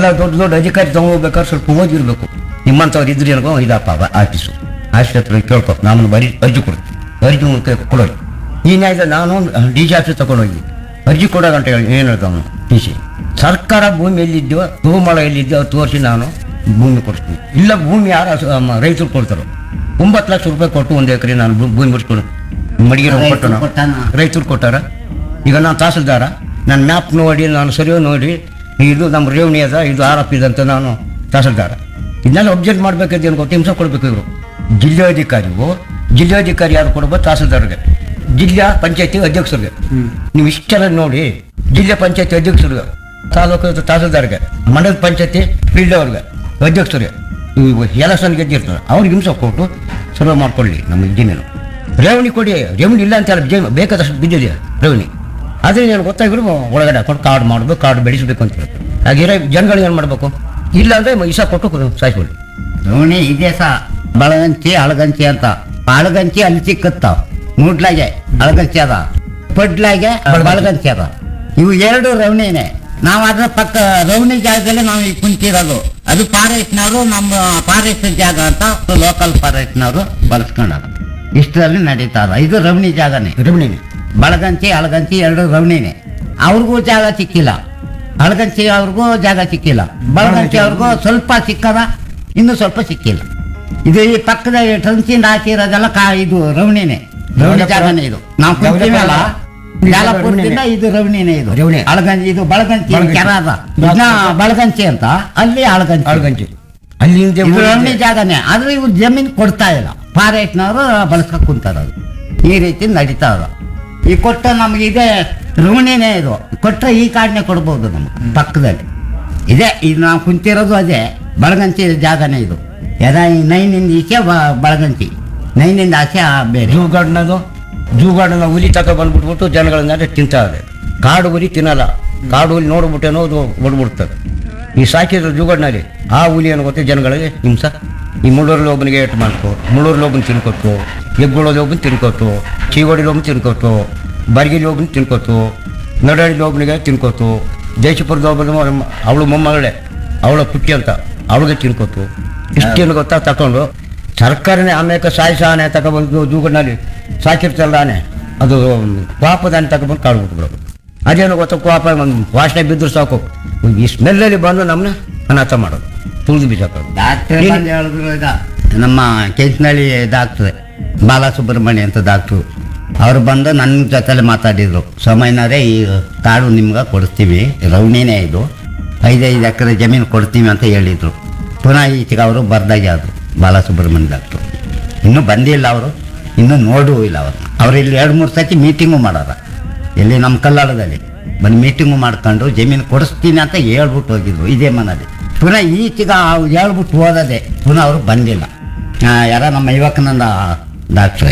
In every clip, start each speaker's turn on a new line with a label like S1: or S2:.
S1: ಎಲ್ಲ ದೊಡ್ಡ ದೊಡ್ಡ ಅಧಿಕಾರಿ ತಗೊಂಡ್ಬೇಕಾದ್ರೆ ಸ್ವಲ್ಪ ಓದಿರ್ಬೇಕು ನಿಮ್ಮಂಥವ್ರು ಇದ್ರಿ ಅನ್ಕೋ ಇದಪ್ಪ ಅವ ಆಫೀಸು ಆಫೀಸ್ ಹತ್ರ ಕೇಳ್ಕೊ ನಾನು ಬರೀ ಅರ್ಜಿ ಕೊಡ್ತೀನಿ ಅರ್ಜಿ ಮೂಲಕ ಕೊಡೋದು ಈ ನ್ಯಾಯದ ನಾನು ಡಿ ಸಿ ಆಫೀಸ್ ತಗೊಂಡೋಗಿ ಅರ್ಜಿ ಕೊಡೋದು ಅಂತ ಹೇಳಿ ಏನು ಹೇಳ್ತಾವ ಡಿ ಸಿ ಸರ್ಕಾರ ಭೂಮಿ ಎಲ್ಲಿದ್ಯೋ ಬಹುಮಳ ಎಲ್ಲಿದ್ಯೋ ಅದು ತೋರಿಸಿ ನಾನು ಭೂಮಿ ಕೊಡ್ತೀನಿ ಇಲ್ಲ ಭೂಮಿ ಯಾರು ರೈತರು ಕೊಡ್ತಾರೋ ಒಂಬತ್ತು ಲಕ್ಷ ರೂಪಾಯಿ ಕೊಟ್ಟು ಒಂದು ಎಕರೆ ನಾನು ಭೂ- ಭೂಮಿ ಮುಡ್ಸ್ಕೊಂಡು ಮಡಿಗಿರೋ
S2: ರೈತರು
S1: ಕೊಟ್ಟು
S2: ಕೊಟ್ಟಾನ.
S1: ರೈತರು ಕೊಟ್ಟಾರ ಈಗ ನಾನು ತಹಸೀಲ್ದಾರ ನನ್ನ ಮ್ಯಾಪ್ ನೋಡಿ ನಾನು ಸರಿಯೋ ನೋಡಿ ಇದು ನಮ್ಮ ರೇವಣಿ ಅದ ಇದು ಆರೋಪ ಇದೆ ಅಂತ ನಾನು ತಹಸೀಲ್ದಾರ ಇದನ್ನೆಲ್ಲ ಅಬ್ಜೆಕ್ಟ್ ಮಾಡ್ಬೇಕಾದ್ರೆ ಏನು ಗೊತ್ತು ಹಿಂಸೆ ಕೊಡ್ಬೇಕು ಇವರು ಜಿಲ್ಲಾಧಿಕಾರಿಗೂ ಜಿಲ್ಲಾಧಿಕಾರಿ ಯಾರು ಕೊಡ್ಬೋದು ತಹಸೀಲ್ದಾರ್ಗೆ ಜಿಲ್ಲಾ ಪಂಚಾಯತಿ ಅಧ್ಯಕ್ಷರಿಗೆ ನೀವು ಇಷ್ಟೆಲ್ಲ ನೋಡಿ ಜಿಲ್ಲಾ ಪಂಚಾಯತಿ ಅಧ್ಯಕ್ಷರಿಗೆ ತಾಲೂಕು ತಹಸೀಲ್ದಾರ್ಗೆ ಮಂಡಲ ಪಂಚಾಯತಿ ಫೀಲ್ಡ್ ಅವ್ರಿಗೆ ಅಧ್ಯಕ್ಷರಿಗೆ ಇವು ಎಲೆಕ್ಷನ್ ಗೆದ್ದಿರ್ತಾರೆ ಅವ್ರಿಗೆ ಹಿಂಸೆ ಕೊಟ್ಟು ಸರ್ವೆ ಮಾಡ್ಕೊಳ್ಳಿ ನಮ್ಮ ಜಮೀನು ರೇವಣಿ ಕೊಡಿ ರೇವಣಿ ಇಲ್ಲ ಅಂತ ಹೇಳಿ ಜಮೀನು ಬೇಕಾದಷ್ಟು ಬಿದ್ದಿದೆ ರೇವಣಿ ಆದರೆ ಏನು ಗೊತ್ತಾಗಿರೋ ಒಳಗಡೆ ಹಾಕೊಂಡು ಕಾರ್ಡ್ ಮಾಡಬೇಕು ಕಾರ್ಡ್ ಬೆಳೆಸಬೇಕು ಅಂತ ಹೇಳ್ತಾರೆ ಹಾಗಿರೋ ಜನಗಳಿಗೆ ಏನು ಮಾಡಬೇಕು ಇಲ್ಲ ಅಂದರೆ ಇಸ ಕೊಟ್ಟು ಸಾಯಿಸ್ಕೊಳ್ಳಿ
S2: ರೋಣಿ ಇದೆ ಸಹ ಬಳಗಂಚಿ ಅಳಗಂಚಿ ಅಂತ ಅಳಗಂಚಿ ಅಲ್ಲಿ ಸಿಕ್ಕತ್ತಾವ ಮೂಡ್ಲಾಗೆ ಅಳಗಂಚಿ ಅದ ಪಡ್ಲಾಗೆ ಬಳಗಂಚಿ ಅದ ಇವು ಎರಡು ರವಣಿನೇ ನಾವು ಅದ್ರ ಪಕ್ಕ ರವಣಿ ಜಾಗದಲ್ಲಿ ನಾವು ಈಗ ಕುಂತಿರೋದು ಅದು ಫಾರೆಸ್ಟ್ನವರು ನಮ್ಮ ಫಾರೆಸ್ಟ್ ಜಾಗ ಅಂತ ಲೋಕಲ್ ಫಾರೆಸ್ಟ್ನವರು ಬಳಸ್ಕೊಂಡಾರ ಇಷ್ಟರಲ್ಲಿ ನಡೀತಾರ ಇದು ರವಣಿ ಜಾಗನೇ
S1: ರೇವಣಿನೇ
S2: ಬಳಗಂಚಿ ಅಳಗಂಚಿ ಎರಡು ರವಣಿನೇ ಅವ್ರಿಗೂ ಜಾಗ ಸಿಕ್ಕಿಲ್ಲ ಅಳಗಂಚಿ ಅವ್ರಿಗೂ ಜಾಗ ಸಿಕ್ಕಿಲ್ಲ ಬಳಗಂಚಿ ಅವ್ರಿಗೂ ಸ್ವಲ್ಪ ಸಿಕ್ಕದ ಇನ್ನು ಸ್ವಲ್ಪ ಸಿಕ್ಕಿಲ್ಲ ಇದು ಈ ಪಕ್ಕದ ಟಂಚಿಂದ ಹಾಕಿರೋದೆಲ್ಲ ಕಾ ಇದು ರವಣಿನೇ ರವಣಿ ಜಾಗನೇ ಇದು ನಾವು ಕುಂತೀವಲ್ಲ ಜಾಲಪುರದಿಂದ ಇದು ರವಣಿನೇ ಇದು
S1: ರವಣಿ.
S2: ಅಳಗಂಚಿ ಇದು ಬಳಗಂಚಿ
S1: ಬಳಗಂಚಿ.
S2: ಕೆರ ಅದ ಇದನ್ನ ಬಳಗಂಚಿ ಅಂತ ಅಲ್ಲಿ ಅಳಗಂಚಿ
S1: ಆಳ್ಗಂಜಿ ಅಲ್ಲಿಂದ
S2: ಇದು ರವಣಿ ಜಾಗನೇ ಆದ್ರೆ ಇವ್ರು ಜಮೀನು ಕೊಡ್ತಾ ಇಲ್ಲ ಫಾರೆಸ್ಟ್ನವರು ಬಳಸ್ಕೊಂಡ್ ಕುಂತಾರ ಅದು ಈ ರೀತಿ ನಡೀತಾ ಇದ ಈ ಕೊಟ್ಟ ನಮ್ಗೆ ಇದೆ ಋಣಿನೇ ಇದು ಕೊಟ್ರೆ ಈ ಕಾರ್ಡ್ನೆ ಕೊಡ್ಬೋದು ನಮ್ಗೆ ಪಕ್ಕದಲ್ಲಿ ಇದೆ ಇದು ನಾವು ಕುಂತಿರೋದು ಅದೇ ಬಳಗಂಚಿ ಜಾಗನೇ ಇದು ಎದ ಈ ನೈನಿಂದ ಈಚೆ ಬ- ಬಳಗಂಚಿ ನೈನಿಂದ ಆಚೆ ಆ ಬೇರೆ
S1: ಜೂ ಗಾರ್ಡನದು ಜೂ ಗಾರ್ಡನ್ ಹುಲಿ ತಕ ಬಂದ್ಬಿಟ್ಬಿಟ್ಟು ಜನಗಳನ್ನ ತಿಂತಾ ಇದೆ ಕಾಡು ಹುಲಿ ತಿನ್ನಲ್ಲ ಕಾಡು ಹುಲಿ ನೋಡ್ಬಿಟ್ಟೇನೋ ಅದು ಹೊಡ್ಬಿಡ್ತದೆ ಈ ಸಾಕಿದ್ರು ಜೂಗಡ್ನಲ್ಲಿ ಆ ಹುಲಿ ಏನು ಗೊತ್ತೆ ಜನಗಳಿಗೆ ಹಿಂಸ ಈ ಮುಳ್ಳೂರಲ್ಲಿ ಒಬ್ಬನಿಗೆ ಏಟು ಮಾಡ್ಕೊ ಮುಳ್ಳೂರಲ್ಲಿ ಒಬ್ಬನ ತಿನ್ಕೊಟ್ಟು ಹೆಗ್ಗೊಳಲ್ಲಿ ಒಬ್ಬನ ತಿನ್ಕೊಟ್ಟು ಚೀಗೋಡಿಲಿ ಒಬ್ಬನ ತಿನ್ಕೊಟ್ಟು ಬರ್ಗಿಲಿ ಒಬ್ಬನ ತಿನ್ಕೊಟ್ಟು ನಡಹಳ್ಳಿ ಒಬ್ಬನಿಗೆ ತಿನ್ಕೊಟ್ಟು ದೇಶಪುರದ ಒಬ್ಬನ ಅವಳು ಮೊಮ್ಮಗಳೇ ಅವಳ ಪುಟ್ಟಿ ಅಂತ ಅವಳಿಗೆ ತಿನ್ಕೊಟ್ಟು ಇಷ್ಟೇನು ಗೊತ್ತಾ ತಕೊಂಡು ಸರ್ಕಾರನೇ ಆಮೇಲೆ ಸಾಯಿ ಸಾನೆ ತಗೊಬಂದು ಜೂಗಡ್ನಲ್ಲಿ ಸಾಕಿರ್ತಲ್ಲ ಆನೆ ಅದು ಪಾಪದಾನೆ ತಗೊಬಂದು ಕಾಡ್ಬಿಟ್ಬಿಡೋದು ಅದೇನು ಗೊತ್ತಾ ಪಾಪ ಒಂದು ವಾಸನೆ ಬಿದ್ದರೂ ಸಾಕು ಈ ಸ್ಮೆಲ್ಲಲ್ಲಿ ಬಂದು ನಮ್ಮನ್ನ ಅನಾಥ ಮಾಡೋದು ತುಳಿದು ಬಿಸಾಕೋದು
S2: ಡಾಕ್ಟ್ರ್
S1: ನೀನು-
S2: ಬಂದು ಹೇಳಿದ್ರು ಈಗ ನಮ್ಮ ಕೆಂಚನಹಳ್ಳಿ ಡಾಕ್ಟ್ರೆ ಬಾಲಸುಬ್ರಹ್ಮಣ್ಯ ಅಂತ ಡಾಕ್ಟ್ರು ಅವ್ರು ಬಂದು ನನ್ನ ಜೊತೆಲಿ ಮಾತಾಡಿದ್ರು ಸೋಮಯ್ಯನವರೇ ಈ ಕಾಡು ನಿಮ್ಗೆ ಕೊಡ್ತೀವಿ ರವಣಿನೇ ಇದು ಐದೈದು ಎಕರೆ ಜಮೀನು ಕೊಡ್ತೀವಿ ಅಂತ ಹೇಳಿದ್ರು ಪುನಃ ಈಚೆಗೆ ಅವರು ಬರ್ದಾಗೆ ಆದರು ಬಾಲಸುಬ್ರಹ್ಮಣ್ಯ ಡಾಕ್ಟ್ರು ಇನ್ನೂ ಬಂದಿಲ್ಲ ಅವರು ಇನ್ನೂ ನೋಡೂ ಇಲ್ಲ ಅವ್ರನ್ನ ಅವ್ರು ಇಲ್ಲಿ ಎರಡು ಮೂರು ಸತಿ ಮೀಟಿಂಗು ಮಾಡಾರ ಇಲ್ಲಿ ನಮ್ಮ ಕಲ್ಲಾಳದಲ್ಲಿ ಬಂದು ಮೀಟಿಂಗು ಮಾಡ್ಕೊಂಡು ಜಮೀನು ಕೊಡಿಸ್ತೀನಿ ಅಂತ ಹೇಳ್ಬಿಟ್ಟು ಹೋಗಿದ್ರು ಇದೇ ಮನೇಲಿ ಪುನಃ ಈಚೆಗೆ ಅವ್ರು ಹೇಳ್ಬಿಟ್ಟು ಹೋದದೆ ಪುನಃ ಅವರು ಬಂದಿಲ್ಲ ಆ, ಯಾರ ನಮ್ಮ ಯುವಕನಂದ ಡಾಕ್ಟ್ರೇ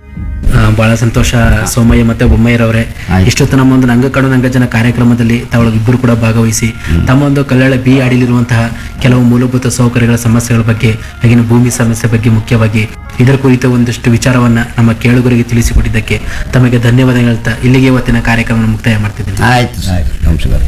S3: ಆ, ಬಹಳ ಸಂತೋಷ ಸೋಮಯ್ಯ ಮತ್ತೆ ಬೊಮ್ಮಯ್ಯರವರೇ
S2: ಆಯ್ತು.
S3: ಇಷ್ಟೊತ್ತು ನಮ್ಮ ಒಂದು ನಂಗಕಡು ನಂಗಜನ ಕಾರ್ಯಕ್ರಮದಲ್ಲಿ ತಾವು ಇಬ್ಬರು ಕೂಡ ಭಾಗವಹಿಸಿ ತಮ್ಮ ಒಂದು ಕಲ್ಯಾಣ ಬಿ ಅಡಿಲಿರುವಂತಹ ಕೆಲವು ಮೂಲಭೂತ ಸೌಕರ್ಯಗಳ ಸಮಸ್ಯೆಗಳ ಬಗ್ಗೆ ಹಾಗೆಯೇ ಭೂಮಿ ಸಮಸ್ಯೆ ಬಗ್ಗೆ ಮುಖ್ಯವಾಗಿ ಇದರ ಕುರಿತ ಒಂದಷ್ಟು ವಿಚಾರವನ್ನ ನಮ್ಮ ಕೇಳುಗರಿಗೆ ತಿಳಿಸಿಕೊಟ್ಟಿದ್ದಕ್ಕೆ ತಮಗೆ ಧನ್ಯವಾದ ಹೇಳ್ತಾ ಇಲ್ಲಿಗೆ ಇವತ್ತಿನ ಕಾರ್ಯಕ್ರಮ ಮುಕ್ತಾಯ ಮಾಡ್ತಿದ್ದೀನಿ
S2: ಆಯ್ತು ಸರ್
S1: ನಮಸ್ಕಾರ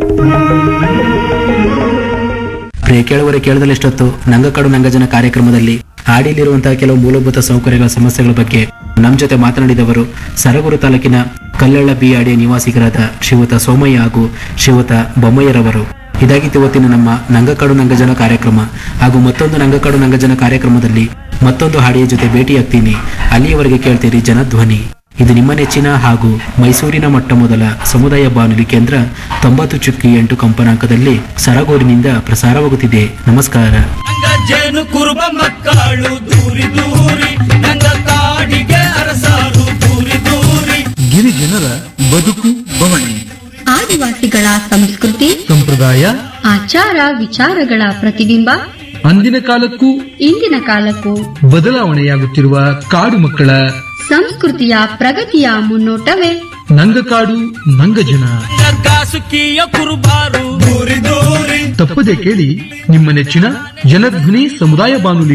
S3: ಪ್ರಿಯ ಕೇಳುವರೆ ಕೇಳದಲ್ಲಿ ಇಷ್ಟೊತ್ತು ನಂಗಕಡು ನಂಗಜನ ಕಾರ್ಯಕ್ರಮದಲ್ಲಿ ಆಡಿಲಿರುವಂತಹ ಕೆಲವು ಮೂಲಭೂತ ಸೌಕರ್ಯಗಳ ಸಮಸ್ಯೆಗಳ ಬಗ್ಗೆ ನಮ್ಮ ಜೊತೆ ಮಾತನಾಡಿದವರು ಸರಗೂರು ತಾಲೂಕಿನ ಕಲ್ಲಳ್ಳ ಬಿ ಆಡಿಯ ನಿವಾಸಿಗರಾದ ಶ್ರೀಯುತ ಸೋಮಯ್ಯ ಹಾಗೂ ಶ್ರೀಯುತ ಬೊಮ್ಮಯ್ಯರವರು ಇದಾಗಿತ್ತು ಇವತ್ತಿನ ನಮ್ಮ ನಂಗಕಡು ನಂಗಜನ ಕಾರ್ಯಕ್ರಮ ಹಾಗೂ ಮತ್ತೊಂದು ನಂಗಕಡು ನಂಗಜನ ಕಾರ್ಯಕ್ರಮದಲ್ಲಿ ಮತ್ತೊಂದು ಹಾಡಿಯ ಜೊತೆ ಭೇಟಿಯಾಗ್ತೀನಿ ಅಲ್ಲಿಯವರೆಗೆ ಕೇಳ್ತೀರಿ ಜನಧ್ವನಿ ಇದು ನಿಮ್ಮ ನೆಚ್ಚಿನ ಹಾಗೂ ಮೈಸೂರಿನ ಮೊಟ್ಟ ಮೊದಲ ಸಮುದಾಯ ಬಾನುಲಿ ಕೇಂದ್ರ ತೊಂಬತ್ತು ಚುಕ್ಕಿ ಎಂಟು ಕಂಪನಾಂಕದಲ್ಲಿ ಸರಗೂರಿನಿಂದ ಪ್ರಸಾರವಾಗುತ್ತಿದೆ ನಮಸ್ಕಾರ
S4: ನಂಗ ಜೇನು ಕುರುಬ ಮಕ್ಕಳು ದೂರಿ ದೂರಿ ನಂಗ ಕಾಡಿಗೆ ಅರಸಾರು ದೂರಿ ದೂರಿ
S5: ಗಿರಿಜನರ ಬದುಕು ಬವಣೆ
S6: ಆದಿವಾಸಿಗಳ ಸಂಸ್ಕೃತಿ
S5: ಸಂಪ್ರದಾಯ
S6: ಆಚಾರ ವಿಚಾರಗಳ ಪ್ರತಿಬಿಂಬ
S5: ಅಂದಿನ ಕಾಲಕ್ಕೂ
S6: ಇಂದಿನ ಕಾಲಕ್ಕೂ
S5: ಬದಲಾವಣೆಯಾಗುತ್ತಿರುವ ಕಾಡು ಮಕ್ಕಳ
S6: ಸಂಸ್ಕೃತಿಯ ಪ್ರಗತಿಯ ಮುನ್ನೋಟವೇ
S5: ನಂಗಕಾಡು ನಂಗಜನ
S4: ನಂಗ ಕಾಸುಕಿಯ ಕುರುಬಾರು ದೂರಿ ದೂರಿ
S5: ತಪ್ಪದೆ ಕೇಳಿ ನಿಮ್ಮ ನೆಚ್ಚಿನ ಜನಧ್ವನಿ ಸಮುದಾಯ ಬಾನುಲಿ